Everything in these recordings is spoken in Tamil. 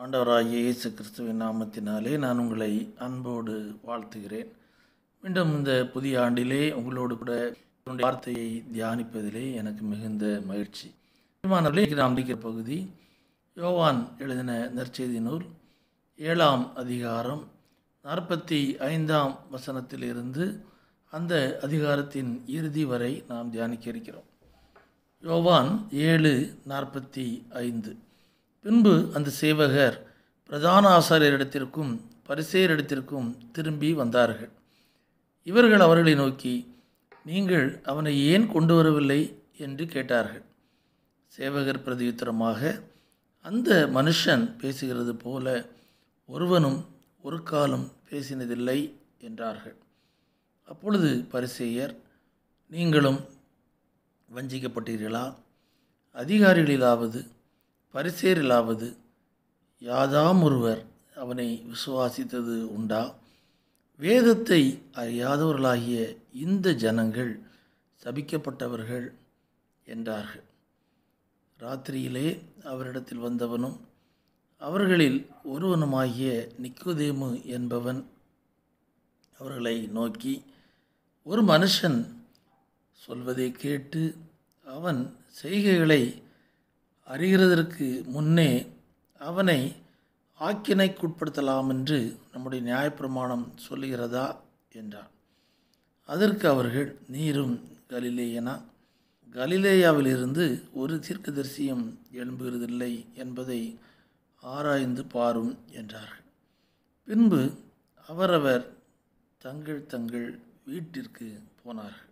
ஆண்டவராகிய இயேசு கிறிஸ்துவின் நாமத்தினாலே நான் உங்களை அன்போடு வாழ்த்துகிறேன் மீண்டும் இந்த புதிய ஆண்டிலே உங்களோடு கூட உங்களுடைய வார்த்தையை தியானிப்பதிலே எனக்கு மிகுந்த மகிழ்ச்சி மாணவர்களே இன்றைக்கு நாம் படிக்கிற பகுதி யோவான் எழுதின நற்செய்தி நூல் ஏழாம் அதிகாரம் நாற்பத்தி ஐந்தாம் வசனத்திலிருந்து அந்த அதிகாரத்தின் இறுதி வரை நாம் தியானிக்க இருக்கிறோம் யோவான் ஏழு நாற்பத்தி ஐந்து பின்பு அந்த சேவகர் பிரதான ஆசாரியரிடத்திற்கும் பரிசேயரிடத்திற்கும் திரும்பி வந்தார்கள் இவர்கள் அவர்களை நோக்கி நீங்கள் அவனை ஏன் கொண்டு வரவில்லை என்று கேட்டார்கள் சேவகர் பிரதியுத்தரமாக அந்த மனுஷன் பேசுகிறது போல ஒருவனும் ஒரு காலம் பேசினதில்லை என்றார்கள் அப்பொழுது பரிசேயர் நீங்களும் வஞ்சிக்கப்பட்டீர்களா அதிகாரிகளிலாவது பரிசேரிலாவது யாதாம் ஒருவர் அவனை விசுவாசித்தது உண்டா வேதத்தை அறியாதவர்களாகிய இந்த ஜனங்கள் சபிக்கப்பட்டவர்கள் என்றார்கள் ராத்திரியிலே அவரிடத்தில் வந்தவனும் அவர்களில் ஒருவனுமாகிய நிக்கோதேமு என்பவன் அவர்களை நோக்கி ஒரு மனுஷன் சொல்வதை கேட்டு அவன் செய்கைகளை அறிகிறதற்கு முன்னே அவனை ஆக்கினைக்குட்படுத்தலாம் என்று நம்முடைய நியாயப்பிரமாணம் சொல்லுகிறதா என்றான் அதற்கு அவர்கள் நீரும் கலிலேயனா கலிலேயாவிலிருந்து ஒரு தீர்க்கதரிசியும் எழும்புகிறதில்லை என்பதை ஆராய்ந்து பாரும் என்றார்கள் பின்பு அவரவர் தங்கள் தங்கள் வீட்டிற்கு போனார்கள்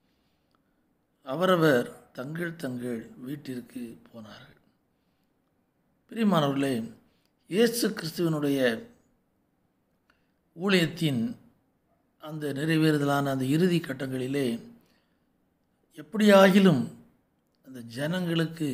அவரவர் தங்கள் தங்கள் வீட்டிற்கு போனார்கள் பிரியமானவர்களே இயேசு கிறிஸ்துவனுடைய ஊழியத்தின் அந்த நிறைவேறுதலான அந்த இறுதி கட்டங்களிலே எப்படியாகிலும் அந்த ஜனங்களுக்கு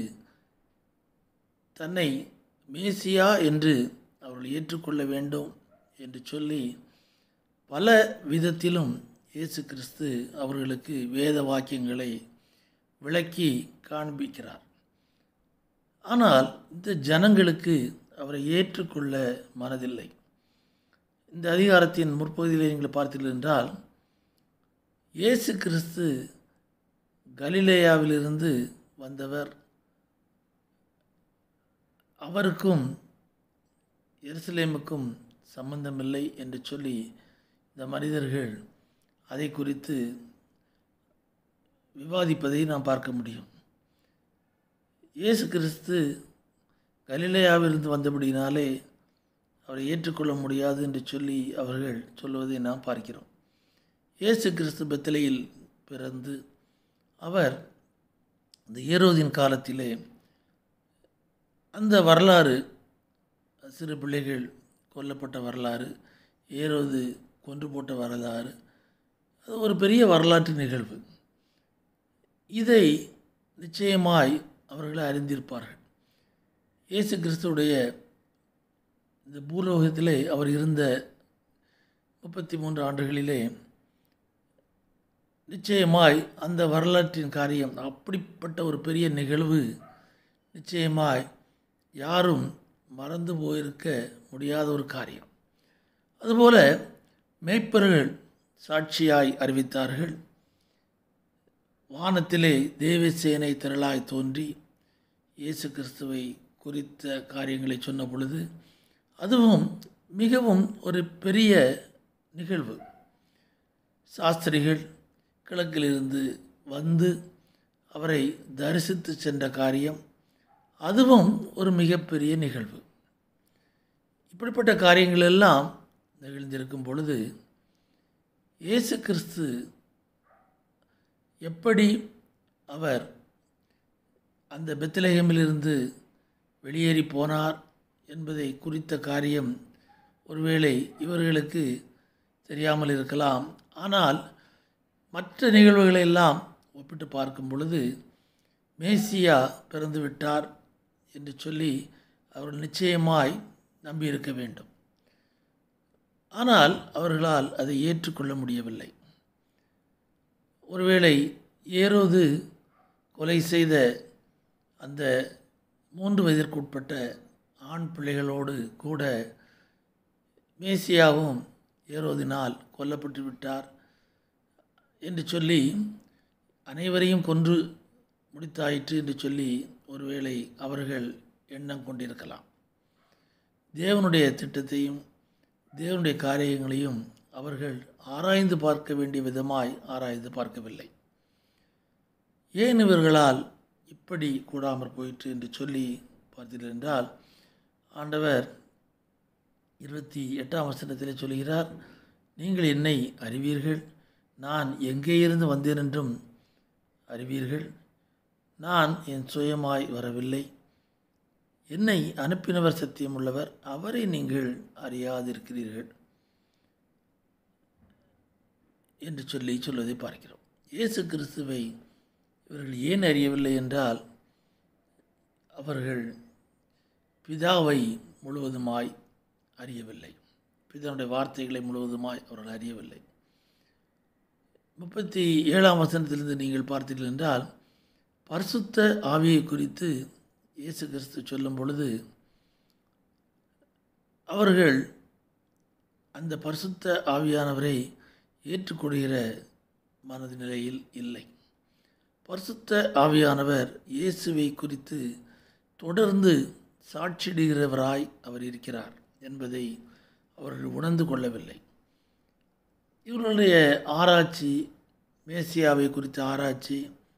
தன்னை மேசியா என்று அவர்கள் ஏற்றுக்கொள்ள வேண்டும் என்று சொல்லி பல விதத்திலும் இயேசு கிறிஸ்து அவர்களுக்கு வேத வாக்கியங்களை விளக்கி காண்பிக்கிறார் ஆனால் இந்த ஜனங்களுக்கு அவரை ஏற்றுக்கொள்ள மனதில்லை இந்த அதிகாரத்தின் முற்பகுதியில் நீங்கள் பார்த்தீர்கள் என்றால் இயேசு கிறிஸ்து கலிலேயாவிலிருந்து வந்தவர் அவருக்கும் எருசலேமுக்கும் சம்பந்தமில்லை என்று சொல்லி இந்த மனிதர்கள் அதை குறித்து விவாதிப்பதை நாம் பார்க்க முடியும் இயேசு கிறிஸ்து கலிலேயாவிலிருந்து வந்தபடியினாலே அவரை ஏற்றுக்கொள்ள முடியாது என்று சொல்லி அவர்கள் சொல்வதை நாம் பார்க்கிறோம் இயேசு கிறிஸ்து பெத்தலையில் பிறந்து அவர் அந்த ஏரோதின் காலத்திலே அந்த வரலாறு சிறு பிள்ளைகள் கொல்லப்பட்ட வரலாறு ஏரோது கொன்று போட்ட வரலாறு அது ஒரு பெரிய வரலாற்று நிகழ்வு இதை நிச்சயமாய் அவர்கள் அறிந்திருப்பார்கள் இயேசு கிறிஸ்துடைய இந்த பூலோகத்திலே அவர் இருந்த முப்பத்தி மூன்று ஆண்டுகளிலே நிச்சயமாய் அந்த வரலாற்றின் காரியம் அப்படிப்பட்ட ஒரு பெரிய நிகழ்வு நிச்சயமாய் யாரும் மறந்து போயிருக்க முடியாத ஒரு காரியம் அதுபோல மேய்ப்பர்கள் சாட்சியாய் அறிவித்தார்கள் வானத்திலே தேவசேனை திரளாய் தோன்றி இயேசு கிறிஸ்துவை குறித்த காரியங்களை சொன்ன பொழுது அதுவும் மிகவும் ஒரு பெரிய நிகழ்வு சாஸ்திரிகள் கிழக்கிலிருந்து வந்து அவரை தரிசித்து சென்ற காரியம் அதுவும் ஒரு மிகப்பெரிய நிகழ்வு இப்படிப்பட்ட காரியங்கள் எல்லாம் நிகழ்ந்திருக்கும் பொழுது இயேசு கிறிஸ்து எப்படி அவர் அந்த பெத்திலகமிலிருந்து வெளியேறி போனார் என்பதை குறித்த காரியம் ஒருவேளை இவர்களுக்கு தெரியாமல் இருக்கலாம் ஆனால் மற்ற நிகழ்வுகளை எல்லாம் ஒப்பிட்டு பார்க்கும் பொழுது மேசியா பிறந்து விட்டார் என்று சொல்லி அவர்கள் நிச்சயமாய் நம்பியிருக்க வேண்டும் ஆனால் அவர்களால் அதை ஏற்றுக்கொள்ள முடியவில்லை ஒருவேளை ஏரோது கொலை செய்த அந்த மூன்று வயதிற்குட்பட்ட ஆண் பிள்ளைகளோடு கூட மேசியாவும் ஏரோதினால் கொல்லப்பட்டு விட்டார் என்று சொல்லி அனைவரையும் கொன்று முடித்தாயிற்று என்று சொல்லி ஒருவேளை அவர்கள் எண்ணம் கொண்டிருக்கலாம் தேவனுடைய திட்டத்தையும் தேவனுடைய காரியங்களையும் அவர்கள் ஆராய்ந்து பார்க்க வேண்டிய விதமாய் ஆராய்ந்து பார்க்கவில்லை ஏன் இவர்களால் இப்படி கூடாமற் போயிற்று என்று சொல்லி பார்த்தீர்கள் என்றால் ஆண்டவர் இருபத்தி எட்டாம் வசனத்திலே சொல்கிறார் நீங்கள் என்னை அறிவீர்கள் நான் எங்கே இருந்து வந்தேன் என்றும் அறிவீர்கள் நான் என் சுயமாய் வரவில்லை என்னை அனுப்பினவர் சத்தியம் உள்ளவர் அவரை நீங்கள் அறியாதிருக்கிறீர்கள் என்று சொல்லி சொல்வதை பார்க்கிறோம் இயேசு கிறிஸ்துவை இவர்கள் ஏன் அறியவில்லை என்றால் அவர்கள் பிதாவை முழுவதுமாய் அறியவில்லை பிதாவுடைய வார்த்தைகளை முழுவதுமாய் அவர்கள் அறியவில்லை முப்பத்தி ஏழாம் வசனத்திலிருந்து நீங்கள் பார்த்தீர்கள் என்றால் பரிசுத்த ஆவியை குறித்து இயேசு கிறிஸ்து சொல்லும் பொழுது அவர்கள் அந்த பரிசுத்த ஆவியானவரை ஏற்றுக்கொள்கிற மனது நிலையில் இல்லை பரிசுத்த ஆவியானவர் இயேசுவை குறித்து தொடர்ந்து சாட்சிடுகிறவராய் அவர் இருக்கிறார் என்பதை அவர்கள் உணர்ந்து கொள்ளவில்லை இவர்களுடைய ஆராய்ச்சி மேசியாவை குறித்த ஆராய்ச்சி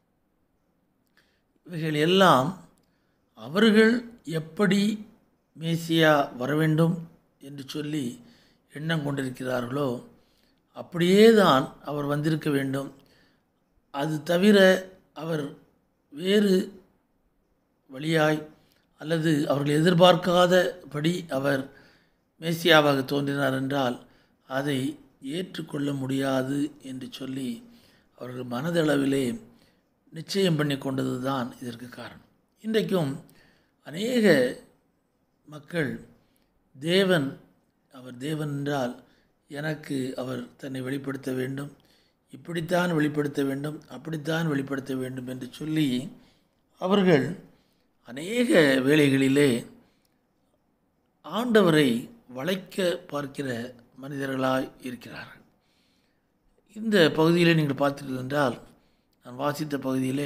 இவைகள் எல்லாம் அவர்கள் எப்படி மேசியா வர வேண்டும் என்று சொல்லி எண்ணம் கொண்டிருக்கிறார்களோ அப்படியே தான் அவர் வந்திருக்க வேண்டும் அது தவிர அவர் வேறு வழியாய் அல்லது அவர்கள் எதிர்பார்க்காதபடி அவர் மேசியாவாக தோன்றினார் என்றால் அதை ஏற்றுக்கொள்ள முடியாது என்று சொல்லி அவர்கள் மனதளவிலே நிச்சயம் பண்ணி கொண்டது தான் இதற்கு காரணம் இன்றைக்கும் அநேக மக்கள் தேவன் அவர் தேவன் என்றால் எனக்கு அவர் தன்னை வெளிப்படுத்த வேண்டும் இப்படித்தான் வெளிப்படுத்த வேண்டும் அப்படித்தான் வெளிப்படுத்த வேண்டும் என்று சொல்லி அவர்கள் அநேக வேளைகளிலே ஆண்டவரை வளைக்க பார்க்கிற மனிதர்களாய் இருக்கிறார்கள் இந்த பகுதியிலே நீங்கள் பார்த்தீர்கள் என்றால் நான் வாசித்த பகுதியிலே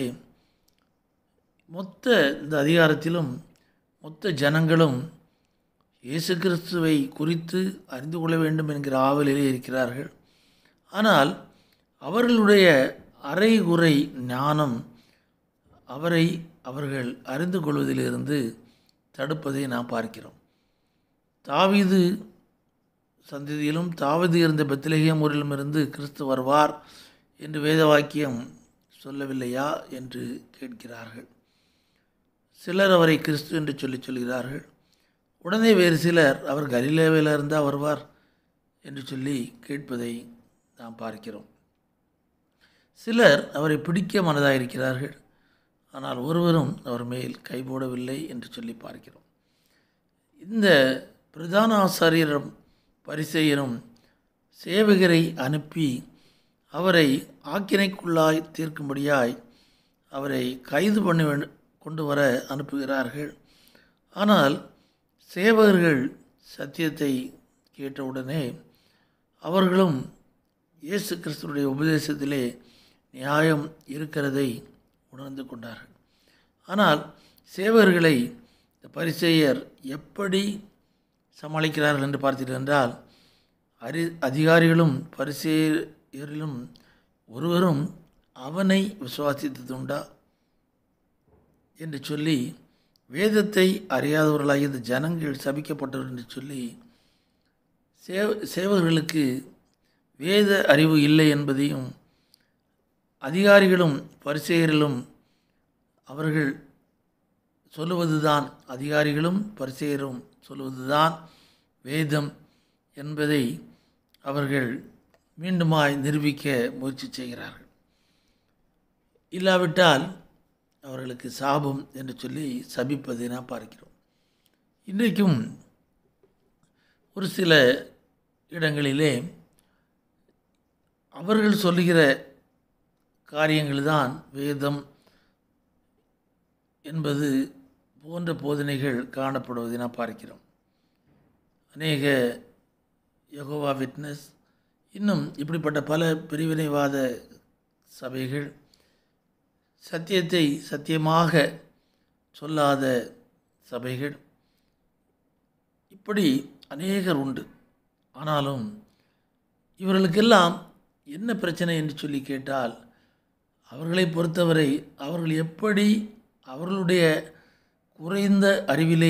மொத்த இந்த அதிகாரத்திலும் மொத்த ஜனங்களும் இயேசு கிறிஸ்துவை குறித்து அறிந்து கொள்ள வேண்டும் என்கிற ஆவலிலே இருக்கிறார்கள் ஆனால் அவர்களுடைய அரைகுறை ஞானம் அவரை அவர்கள் அறிந்து கொள்வதிலிருந்து தடுப்பதை நாம் பார்க்கிறோம் தாவீது சந்ததியிலும் தாவீது இருந்த பெத்லகேம் ஊரிலும் இருந்து கிறிஸ்து வருவார் என்று வேத வாக்கியம் சொல்லவில்லையா என்று கேட்கிறார்கள் சிலர் அவரை கிறிஸ்து என்று சொல்லி சொல்கிறார்கள் உடனே வேறு சிலர் அவர் கலிலேவையில் இருந்தால் வருவார் என்று சொல்லி கேட்பதை நாம் பார்க்கிறோம் சிலர் அவரை பிடிக்க மனதாக இருக்கிறார்கள் ஆனால் ஒருவரும் அவர் மேல் கைபோடவில்லை என்று சொல்லி பார்க்கிறோம் இந்த பிரதான ஆசாரியரும் பரிசெயரும் சேவகரை அனுப்பி அவரை ஆக்கினைக்குள்ளாய் தீர்க்கும்படியாய் அவரை கைது பண்ணி வேண்டு- கொண்டு வர அனுப்புகிறார்கள் ஆனால் சேவகர்கள் சத்தியத்தை கேட்டவுடனே அவர்களும் இயேசு கிறிஸ்துவுடைய உபதேசத்திலே நியாயம் இருக்கிறதை உணர்ந்து கொண்டார்கள் ஆனால் சேவகர்களை இந்த பரிசேயர் எப்படி சமாளிக்கிறார்கள் என்று பார்த்தீர்கள் என்றால் அரி அதிகாரிகளும் பரிசேயரிலும் ஒருவரும் அவனை விசுவாசித்ததுண்டா என்று சொல்லி வேதத்தை அறியாதவர்களாகிய இந்த ஜனங்கள் சபிக்கப்பட்டவர் என்று சொல்லி சேவ சேவகர்களுக்கு வேத அறிவு இல்லை என்பதையும் அதிகாரிகளும் பரிசெயரிலும் அவர்கள் சொல்லுவதுதான் அதிகாரிகளும் பரிசெயரும் சொல்லுவதுதான் வேதம் என்பதை அவர்கள் மீண்டுமாய் நிரூபிக்க முயற்சி செய்கிறார்கள் இல்லாவிட்டால் அவர்களுக்கு சாபம் என்று சொல்லி சபிப்பதை நாம் பார்க்கிறோம் இன்றைக்கும் ஒரு சில இடங்களிலே அவர்கள் சொல்லுகிற காரியங்கள் தான் வேதம் என்பது போன்ற போதனைகள் காணப்படுவதை நாம் பார்க்கிறோம் அநேக யகோவா விட்னஸ் இன்னும் இப்படிப்பட்ட பல பிரிவினைவாத சபைகள் சத்தியத்தை சத்தியமாக சொல்லாத சபைகள் இப்படி அநேகர் உண்டு ஆனாலும் இவர்களுக்கெல்லாம் என்ன பிரச்சனை என்று சொல்லி கேட்டால் அவர்களை பொறுத்தவரை அவர்கள் எப்படி அவர்களுடைய குறைந்த அறிவிலே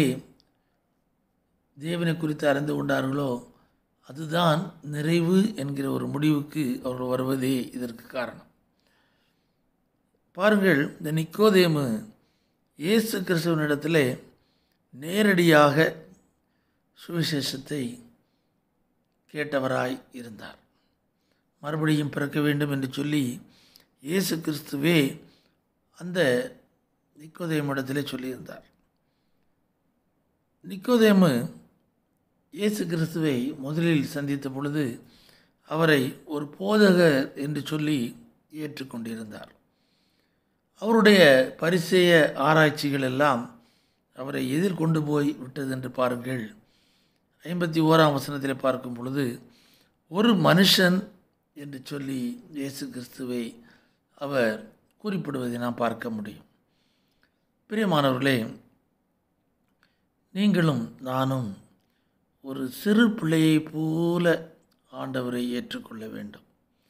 தேவனை குறித்து அறிந்து கொண்டார்களோ அதுதான் நிறைவு என்கிற ஒரு முடிவுக்கு அவர்கள் வருவதே இதற்கு காரணம் பாருங்கள் இந்த நிக்கோதேமு இயேசு கிறிஸ்துவனிடத்திலே நேரடியாக சுவிசேஷத்தை கேட்டவராய் இருந்தார் மறுபடியும் பிறக்க வேண்டும் என்று சொல்லி இயேசு கிறிஸ்துவே அந்த நிக்கோதேமிடத்திலே சொல்லியிருந்தார் நிக்கோதேமு இயேசு கிறிஸ்துவை முதலில் சந்தித்த பொழுது அவரை ஒரு போதகர் என்று சொல்லி ஏற்றுக்கொண்டிருந்தார் அவருடைய பரிசேய ஆராய்ச்சிகள் எல்லாம் அவரை எதிர் கொண்டு போய் விட்டது என்று பாருங்கள் ஐம்பத்தி ஓராம் வசனத்தில் பார்க்கும் பொழுது ஒரு மனுஷன் என்று சொல்லி இயேசு கிறிஸ்துவை அவர் குறிப்பிடுவதை நாம் பார்க்க முடியும் பிரியமானவர்களே நீங்களும் நானும் ஒரு சிறு பிள்ளையைப் போல ஆண்டவரை ஏற்றுக்கொள்ள வேண்டும்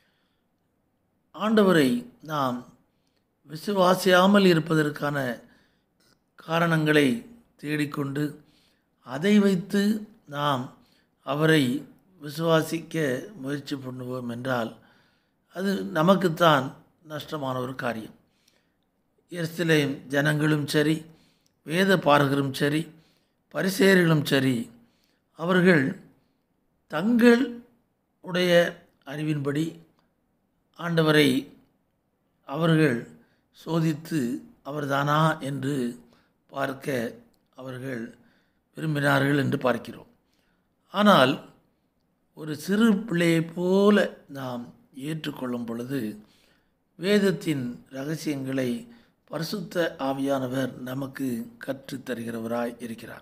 ஆண்டவரை நாம் விசுவாசியாமல் இருப்பதற்கான காரணங்களை தேடிக்கொண்டு அதை வைத்து நாம் அவரை விசுவாசிக்க முயற்சி பண்ணுவோம் என்றால் அது நமக்குத்தான் நஷ்டமான ஒரு காரியம் எர்சிலே ஜனங்களும் சரி வேத பாரகரும் சரி பரிசேயர்களும் சரி அவர்கள் தங்கள் உடைய அறிவின்படி ஆண்டவரை அவர்கள் சோதித்து அவர்தானா என்று பார்க்க அவர்கள் விரும்பினார்கள் என்று பார்க்கிறோம் ஆனால் ஒரு சிறு பிள்ளையைப் போல நாம் ஏற்றுக்கொள்ளும் பொழுது வேதத்தின் ரகசியங்களை பரிசுத்த ஆவியானவர் நமக்கு கற்றுத் தருகிறவராய் இருக்கிறார்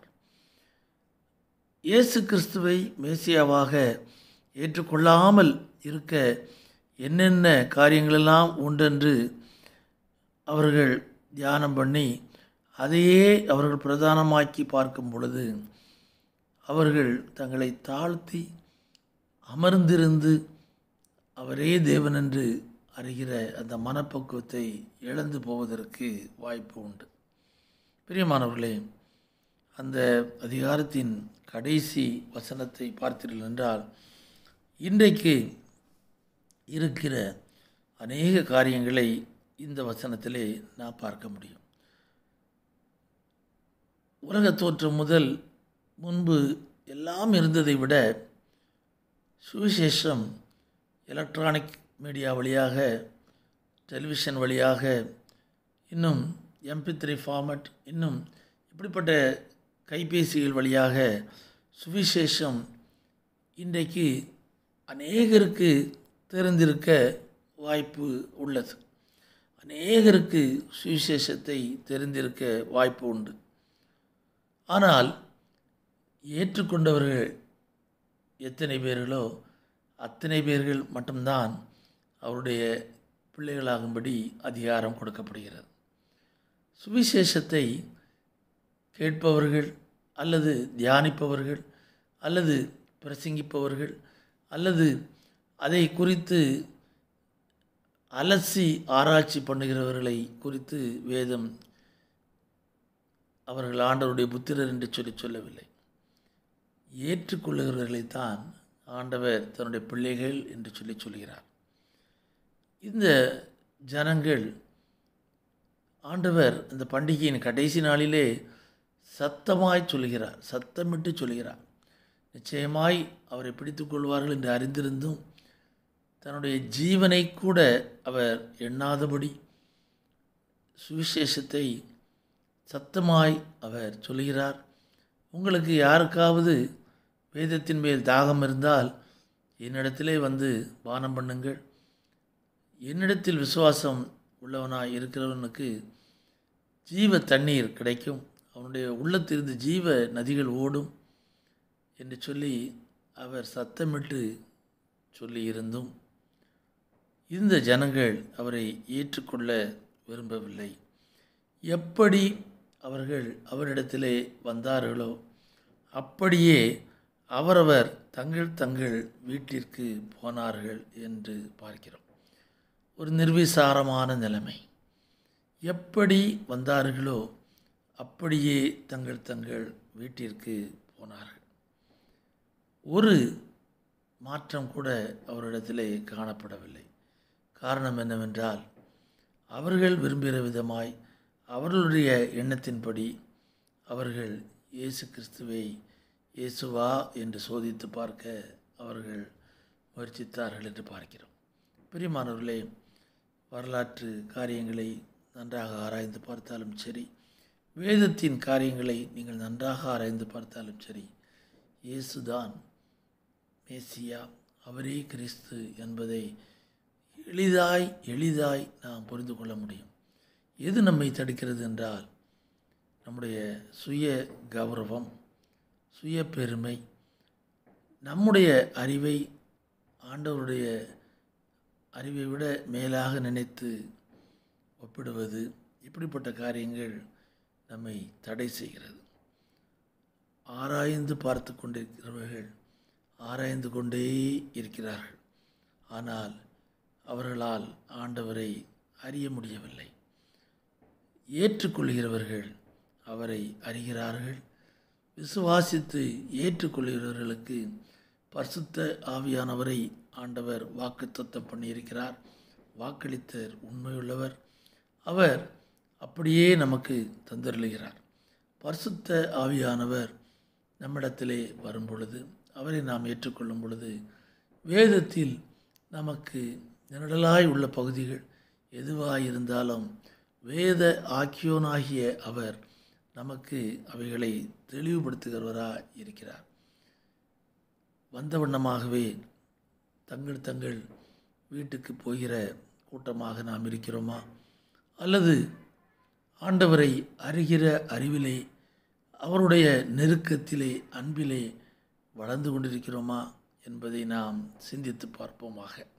இயேசு கிறிஸ்துவை மேசியாவாக ஏற்றுக்கொள்ளாமல் இருக்க என்னென்ன காரியங்களெல்லாம் உண்டென்று அவர்கள் தியானம் பண்ணி அதையே அவர்கள் பிரதானமாக்கி பார்க்கும் பொழுது அவர்கள் தங்களை தாழ்த்தி அமர்ந்திருந்து அவரே தேவன் என்று அறிகிற அந்த மனப்பக்குவத்தை இழந்து போவதற்கு வாய்ப்பு உண்டு பிரியமானவர்களே அந்த அதிகாரத்தின் கடைசி வசனத்தை பார்த்தீர்கள் என்றால் இன்றைக்கு இருக்கிற அநேக காரியங்களை இந்த வசனத்திலே நான் பார்க்க முடியும் உலக தோற்றம் முதல் முன்பு எல்லாம் இருந்ததை விட சுவிசேஷம் எலக்ட்ரானிக் மீடியா வழியாக டெலிவிஷன் வழியாக இன்னும் எம்பி த்ரீ ஃபார்மட் இன்னும் இப்படிப்பட்ட கைபேசிகள் வழியாக சுவிசேஷம் இன்றைக்கு அநேகருக்கு தெரிந்திருக்க வாய்ப்பு உள்ளது அநேகருக்கு சுவிசேஷத்தை தெரிந்திருக்க வாய்ப்பு உண்டு ஆனால் ஏற்றுக்கொண்டவர்கள் எத்தனை பேர்களோ அத்தனை பேர்கள் மட்டும்தான் அவருடைய பிள்ளைகளாகும்படி அதிகாரம் கொடுக்கப்படுகிறது சுவிசேஷத்தை கேட்பவர்கள் அல்லது தியானிப்பவர்கள் அல்லது பிரசங்கிப்பவர்கள் அல்லது அதை குறித்து அலசி ஆராய்ச்சி பண்ணுகிறவர்களை குறித்து வேதம் அவர்கள் ஆண்டவருடைய புத்திரர் என்று சொல்லி சொல்லவில்லை ஏற்றுக்கொள்ளுகிறவர்களைத்தான் ஆண்டவர் தன்னுடைய பிள்ளைகள் என்று சொல்லி சொல்கிறார் இந்த ஜனங்கள் ஆண்டவர் இந்த பண்டிகையின் கடைசி நாளிலே சத்தமாய் சொல்கிறார் சத்தமிட்டு சொல்கிறார் நிச்சயமாய் அவரை பிடித்துக் கொள்வார்கள் என்று அறிந்திருந்தும் தன்னுடைய ஜீவனை கூட அவர் எண்ணாதபடி சுவிசேஷத்தை சத்தமாய் அவர் சொல்கிறார் உங்களுக்கு யாருக்காவது வேதத்தின் மேல் தாகம் இருந்தால் என்னிடத்திலே வந்து பானம் பண்ணுங்கள் என்னிடத்தில் விசுவாசம் உள்ளவனாய் இருக்கிறவனுக்கு ஜீவ தண்ணீர் கிடைக்கும் அவனுடைய உள்ளத்திலிருந்து ஜீவ நதிகள் ஓடும் என்று சொல்லி அவர் சத்தமிட்டு சொல்லியிருந்தும் இந்த ஜனங்கள் அவரை ஏற்றுக்கொள்ள விரும்பவில்லை எப்படி அவர்கள் அவரிடத்திலே வந்தார்களோ அப்படியே அவரவர் தங்கள் தங்கள் வீட்டிற்கு போனார்கள் என்று பார்க்கிறோம் ஒரு நிர்விசாரமான நிலைமை எப்படி வந்தார்களோ அப்படியே தங்கள் தங்கள் வீட்டிற்கு போனார்கள் ஒரு மாற்றம் கூட அவரிடத்திலே காணப்படவில்லை காரணம் என்னவென்றால் அவர்கள் விரும்புகிற விதமாய் அவர்களுடைய எண்ணத்தின்படி அவர்கள் இயேசு கிறிஸ்துவை இயேசுவா என்று சோதித்து பார்க்க அவர்கள் முயற்சித்தார்கள் என்று பார்க்கிறோம் பிரியமானவர்களே வரலாற்று காரியங்களை நன்றாக ஆராய்ந்து பார்த்தாலும் சரி வேதத்தின் காரியங்களை நீங்கள் நன்றாக ஆராய்ந்து பார்த்தாலும் சரி இயேசுதான் மேசியா அவரே கிறிஸ்து என்பதை எளிதாய் எளிதாய் நாம் புரிந்து கொள்ள முடியும் எது நம்மை தடுக்கிறது என்றால் நம்முடைய சுய கௌரவம் சுய பெருமை நம்முடைய அறிவை ஆண்டவருடைய அறிவை விட மேலாக நினைத்து ஒப்பிடுவது இப்படிப்பட்ட காரியங்கள் நம்மை தடை செய்கிறது ஆராய்ந்து பார்த்து கொண்டிருக்கிறவர்கள் ஆராய்ந்து கொண்டே இருக்கிறார்கள் ஆனால் அவர்களால் ஆண்டவரை அறிய முடியவில்லை ஏற்றுக்கொள்கிறவர்கள் அவரை அறிகிறார்கள் விசுவாசித்து ஏற்றுக்கொள்கிறவர்களுக்கு பரிசுத்த ஆவியானவரை ஆண்டவர் வாக்குத்தத்தம் பண்ணியிருக்கிறார் வாக்களித்தர் உண்மையுள்ளவர் அவர் அப்படியே நமக்கு தந்தருளுகிறார் பரிசுத்த ஆவியானவர் நம்மிடத்திலே வரும் பொழுது அவரை நாம் ஏற்றுக்கொள்ளும் பொழுது வேதத்தில் நமக்கு நிழலாய் உள்ள பகுதிகள் எதுவாயிருந்தாலும் வேத ஆக்கியோனாகிய அவர் நமக்கு அவைகளை தெளிவுபடுத்துகிறவராக இருக்கிறார் வந்த வண்ணமாகவே தங்கள் தங்கள் வீட்டுக்கு போகிற கூட்டமாக நாம் இருக்கிறோமா அல்லது ஆண்டவரை அறிகிற அறிவிலே அவருடைய நெருக்கத்திலே அன்பிலே வளர்ந்து கொண்டிருக்கிறோமா என்பதை நாம் சிந்தித்து பார்ப்போமாக